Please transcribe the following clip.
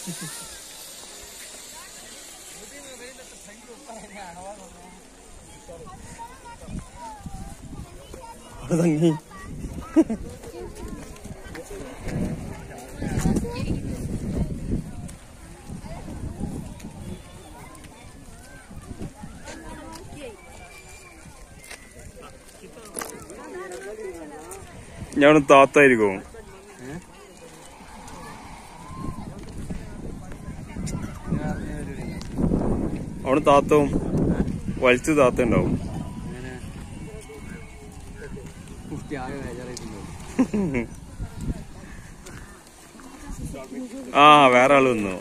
അവിടെ തങ്ങി ഞാൻ താത്തായിരിക്കും അവിടെ താത്തവും വലിച്ചു താത്ത ഉണ്ടാവും കുട്ടി ആകെ ബേജാറായിട്ടുണ്ടോ ആ വേറെ ആള് വന്നു